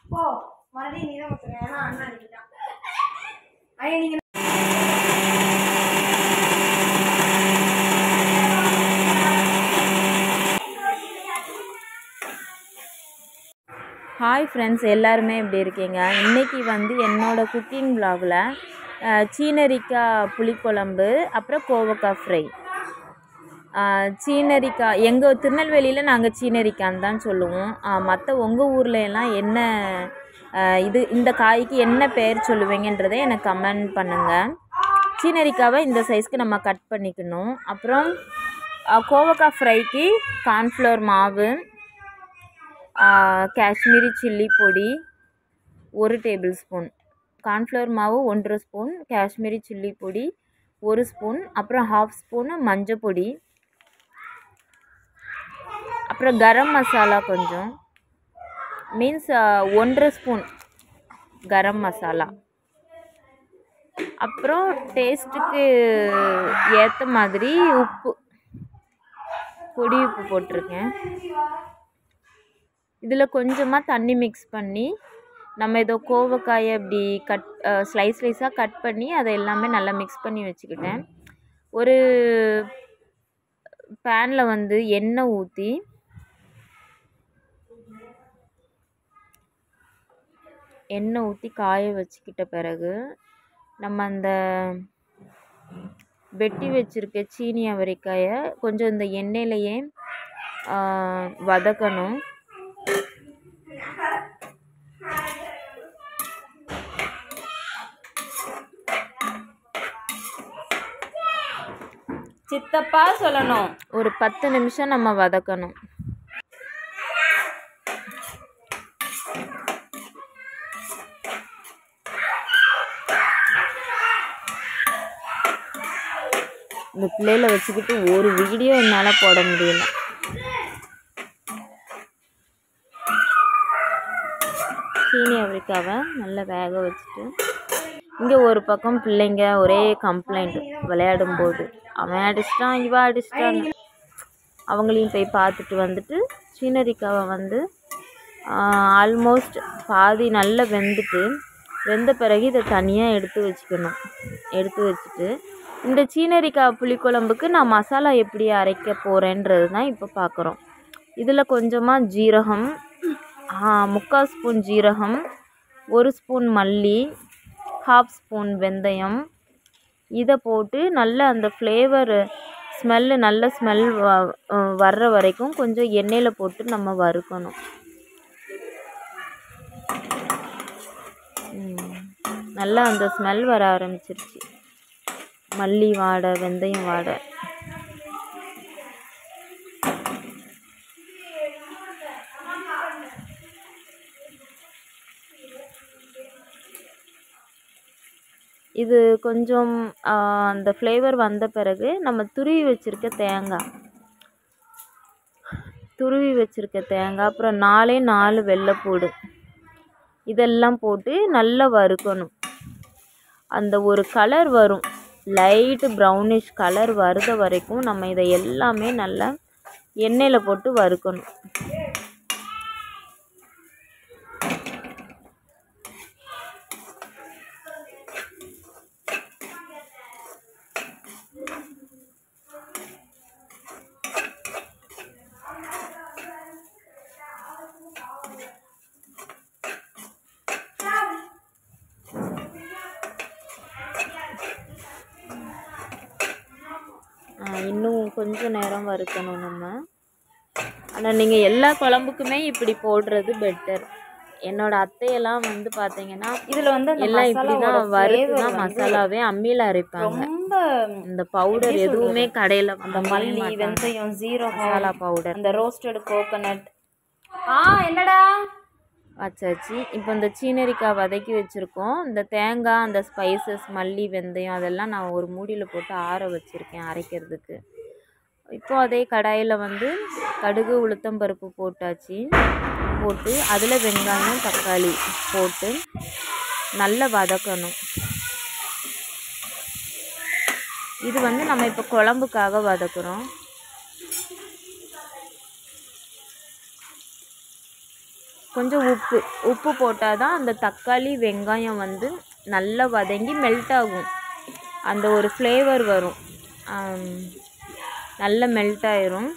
போ மறுபடியும் நீ தான் ஊத்துற ஏன்னா அண்ணன் அடிக்கிட்டான் ஐயா நீங்க ஹாய் ஃப்ரெண்ட்ஸ் எல்லாருமே எப்படி இருக்கீங்க இன்றைக்கி வந்து என்னோடய குக்கிங் vlogல அஹ், சீனரிக்காய் புளிக்குழம்பு அப்புறம் கோவக்காய் ஃப்ரை சீனரிக்காய் எங்கள் திருநெல்வேலியில் நாங்கள் சீனரிக்கான்னு தான் சொல்லுவோம் மற்ற உங்கள் ஊரில் எல்லாம் என்ன அஹ், இது இந்த காய்க்கு என்ன பெயர் சொல்லுவீங்கன்றதை எனக்கு கமெண்ட் பண்ணுங்கள் சீனரிக்காவை இந்த சைஸ்க்கு நம்ம கட் பண்ணிக்கணும் அப்புறம் அஹ், கோவக்காய் ஃப்ரைக்கு கார்ன்ஃப்ளவர் மாவு ஆ, காஷ்மீரி சில்லி பொடி ஒரு டேபிள் ஸ்பூன் கார்ன்ஃப்ளவர் மாவு ஒன்றரை ஸ்பூன் காஷ்மீரி சில்லி பொடி ஒரு ஸ்பூன் அப்புறம் ஹாஃப் ஸ்பூன் மஞ்சள் பொடி அப்புறம் கரம் மசாலா கொஞ்சம் மீன்ஸ் ஒன்றரை ஸ்பூன் கரம் மசாலா அப்புறம் டேஸ்ட்டுக்கு ஏற்ற மாதிரி உப்பு பொடி உப்பு போட்டிருக்கேன் இதில் கொஞ்சமாக தண்ணி மிக்ஸ் பண்ணி நம்ம ஏதோ கோவக்காயை அப்படி கட் ஸ்லைஸ் ஸ்லைஸாக கட் பண்ணி அதை எல்லாமே நல்லா மிக்ஸ் பண்ணி வச்சுக்கிட்டேன் ஒரு பேனில் வந்து எண்ணெய் ஊற்றி எண்ணெய் ஊற்றி காய வச்சுக்கிட்ட பிறகு நம்ம அந்த வெட்டி வச்சுருக்க சீனி அவரைக்காயை கொஞ்சம் இந்த எண்ணெயிலையே ஆ, வதக்கணும் சித்தப்பா சொல்லணும் ஒரு பத்து நிமிஷம் நம்ம வதக்கணும் இந்த பிள்ளையில வச்சுக்கிட்டு ஒரு வீடியோ என்னால் போட முடியல சீனி அவரைக்காவை நல்லா வேக வச்சுட்டு இங்கே ஒரு பக்கம் பிள்ளைங்க ஒரே கம்ப்ளைண்ட் விளையாடும்போது அவன் அடிச்சிட்டான் இவ அடிச்சிட்டான் அவங்களையும் போய் பார்த்துட்டு வந்துட்டு சீனரிக்காவை வந்து ஆல்மோஸ்ட் பாதி நல்லா வெந்துட்டு வெந்த பிறகு இதை தனியாக எடுத்து வச்சுக்கணும் எடுத்து வச்சுட்டு இந்த சீனரிக்காய் புளிக்குழம்புக்கு நான் மசாலா எப்படி அரைக்க போகிறேன்றது தான் இப்போ பார்க்குறோம் இதில் கொஞ்சமாக ஜீரகம் ஆ, முக்கால் ஸ்பூன் ஜீரகம் ஒரு ஸ்பூன் மல்லி ஹாஃப் ஸ்பூன் வெந்தயம் இதை போட்டு நல்ல அந்த ஃப்ளேவர் ஸ்மெல்லு நல்ல ஸ்மெல் வ அஹ் வர்ற வரைக்கும் கொஞ்சம் எண்ணெயில் போட்டு நம்ம வறுக்கணும் ம். நல்லா அந்த ஸ்மெல் வர ஆரம்பிச்சிருச்சு மல்லி வாடை வெந்தயம் வாடை இது கொஞ்சம் ஆ, அந்த ஃப்ளேவர் வந்த பிறகு நம்ம துருவி வச்சுருக்க தேங்காய் துருவி வச்சுருக்க தேங்காய் அப்புறம் நாலே நாலு வெள்ளைப்பூடு இதெல்லாம் போட்டு நல்லா வறுக்கணும் அந்த ஒரு கலர் வரும் லைட்டு ப்ரௌனிஷ் கலர் வருத வரைக்கும் நம்ம இதை எல்லாமே நல்லா எண்ணெயில் போட்டு வறுக்கணும் ஆ, இன்னும் கொஞ்சம் நேரம் வறுக்கணும் நம்ம ஆனால் நீங்கள் எல்லா குழம்புக்குமே இப்படி போடுறது பெட்டர் என்னோட அத்தையெல்லாம் வந்து பார்த்தீங்கன்னா இதுல வந்து அந்த எல்லாம் இப்படி மசாலாவோட தான் வறுத்து flavor தான் வந்து மசாலாவே அம்மியில் அரைப்பாங்க ரொம்ப இந்த பவுடர் எப்படி எதுவுமே கடையில் அந்த மல்லி வெந்தயம் ஜீரகம் மசாலா பவுடர் அந்த ரோஸ்டட் கோகனட் ஆ என்னடா வச்சாச்சு இப்போ இந்த சீனரிக்காய் வதக்கி வச்சுருக்கோம் இந்த தேங்காய் அந்த ஸ்பைசஸ் மல்லி வெந்தயம் அதெல்லாம் நான் ஒரு மூடியில் போட்டு ஆற வச்சுருக்கேன் அரைக்கிறதுக்கு இப்போ அதே கடாயில் வந்து கடுகு உளுத்தம்பருப்பு போட்டாச்சு போட்டு அதில் வெங்காயம் தக்காளி போட்டு நல்லா வதக்கணும் இது வந்து நம்ம இப்போ குழம்புக்காக வதக்குறோம் கொஞ்சம் உப்பு உப்பு போட்டால் தான் அந்த தக்காளி வெங்காயம் வந்து நல்லா வதங்கி மெல்ட் ஆகும் அந்த ஒரு ஃப்ளேவர் வரும் ஆம், நல்ல மெல்ட் ஆயிரும்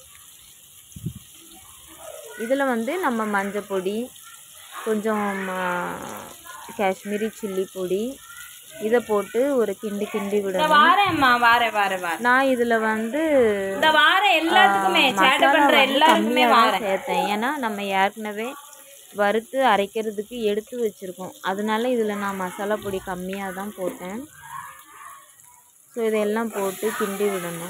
இதில் வந்து நம்ம மஞ்சள் பொடி கொஞ்சம் ஆ, காஷ்மீரி சில்லி பொடி இதை போட்டு ஒரு கிண்டி கிண்டி இந்த விடணும் வாரேம்மா வாரேன் வாரேன் வாரேன் நான் இதில் வந்து இந்த வாரம் எல்லாத்துக்குமே சேட்டை மசாலா பண்ற வந்து எல்லாருக்குமே கம்மியாக தான் வாரேன் சேர்த்தேன் ஏன்னா நம்ம ஏற்கனவே வறுத்து அரைக்கிறதுக்கு எடுத்து வச்சுருக்கோம் அதனால இதில் நான் மசாலா பொடி கம்மியாக தான் போட்டேன் ஸோ இதெல்லாம் போட்டு கிண்டி விடணும்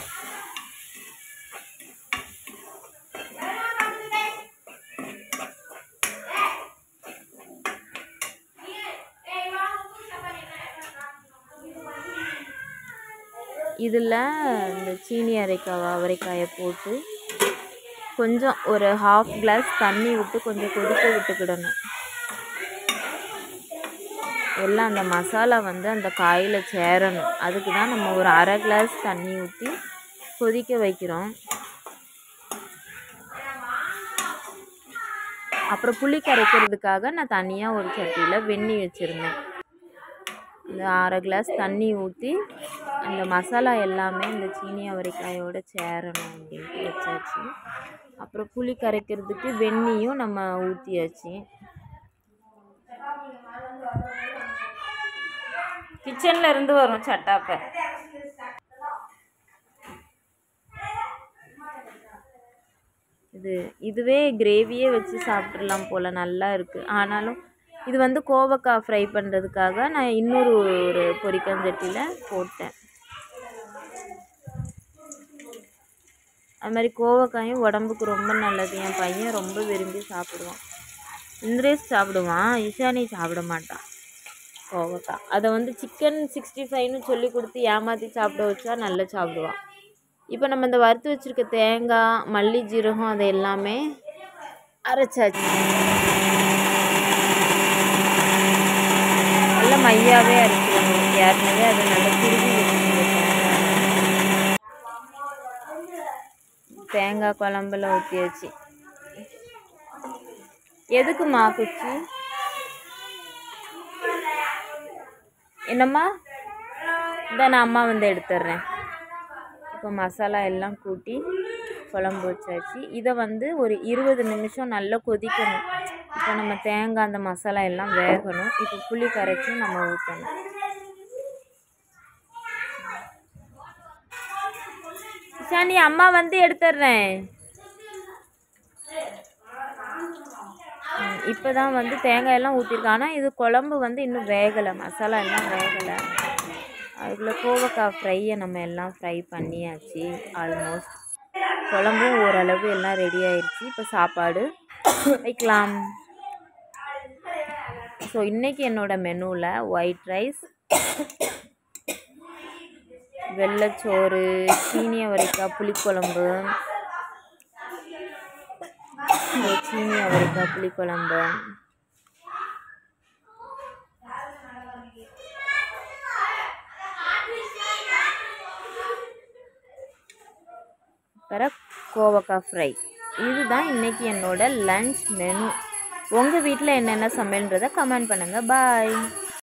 இதில் இந்த சீனி அரைக்காய் அவரைக்காயை போட்டு கொஞ்சம் ஒரு ஹாஃப் கிளாஸ் தண்ணி விட்டு கொஞ்சம் கொதிக்க விட்டுக்கிடணும் எல்லாம் அந்த மசாலா வந்து அந்த காயில் சேரணும் அதுக்கு தான் நம்ம ஒரு அரை கிளாஸ் தண்ணி ஊற்றி கொதிக்க வைக்கிறோம் அப்புறம் புளி கரைக்கிறதுக்காக நான் தனியாக ஒரு சட்டியில் வெந்நீர் வச்சுருந்தேன் இந்த அரை கிளாஸ் தண்ணி ஊற்றி அந்த மசாலா எல்லாமே இந்த சீனி அவரைக்காயோட சேரணும் அப்படின்ட்டு வச்சாச்சு அப்புறம் புளி கரைக்கிறதுக்கு வெந்நியும் நம்ம ஊற்றியாச்சு கிச்சன்ல இருந்து வரும் சட்டாப்பை இது இதுவே கிரேவியே வச்சு சாப்பிட்றலாம் போல் நல்லா இருக்குது ஆனாலும் இது வந்து கோவக்காய் ஃப்ரை பண்ணுறதுக்காக நான் இன்னொரு ஒரு பொரிக்கஞ்சட்டியில் போட்டேன் அது மாதிரி கோவக்காயும் உடம்புக்கு ரொம்ப நல்லது என் பையன் ரொம்ப விரும்பி சாப்பிடுவான் இந்திரேஷ் சாப்பிடுவான் இஷானி சாப்பிட மாட்டான் கோவக்காய் அதை வந்து சிக்கன் சிக்ஸ்டி ஃபைவ்னு சொல்லி கொடுத்து ஏமாற்றி சாப்பிட வச்சா நல்லா சாப்பிடுவான் இப்போ நம்ம இந்த வறுத்து வச்சுருக்க தேங்காய் மல்லி ஜீரகம் அது எல்லாமே அரைச்சாச்சு நல்லா மையாவே அரைச்சிடணும் ஏற்கனவே அதை நல்லா திருவி வச்சுருக்கேன் தேங்காய் குழம்புல ஊற்றியாச்சு எதுக்குமா குச்சி என்னம்மா இந்த நான் அம்மா வந்து எடுத்துடுறேன் இப்போ மசாலா எல்லாம் கூட்டி குழம்பு வச்சாச்சு இதை வந்து ஒரு இருபது நிமிஷம் நல்லா கொதிக்கணும் இப்போ நம்ம தேங்காய் அந்த மசாலா எல்லாம் வேகணும் இப்போ புளி கரைச்சி நம்ம ஊற்றணும் இஷானி அம்மா வந்து எடுத்துடுறேன் இப்போ தான் வந்து தேங்காய் எல்லாம் ஊற்றிருக்கேன் ஆனால் இது குழம்பு வந்து இன்னும் வேகலை மசாலா எல்லாம் வேகலை அதுக்குள்ளே கோவக்காய் ஃப்ரையை நம்ம எல்லாம் ஃப்ரை பண்ணியாச்சு ஆல்மோஸ்ட் குழம்பும் ஓரளவு எல்லாம் ரெடி ஆயிடுச்சு இப்போ சாப்பாடு வைக்கலாம் ஸோ இன்றைக்கி என்னோட மெனுவில் ஒயிட் ரைஸ் வெள்ளைச்சோறு சீனி அவரைக்காய் புளிக்குழம்பு இந்த சீனி அவரைக்காய் புளிக்குழம்பு அப்புறம் கோவக்காய் ஃப்ரை இதுதான் இன்னைக்கு என்னோட லன்ச் மெனு உங்கள் வீட்டில் என்னென்ன சமையல்ன்றதை கமெண்ட் பண்ணுங்கள் பாய்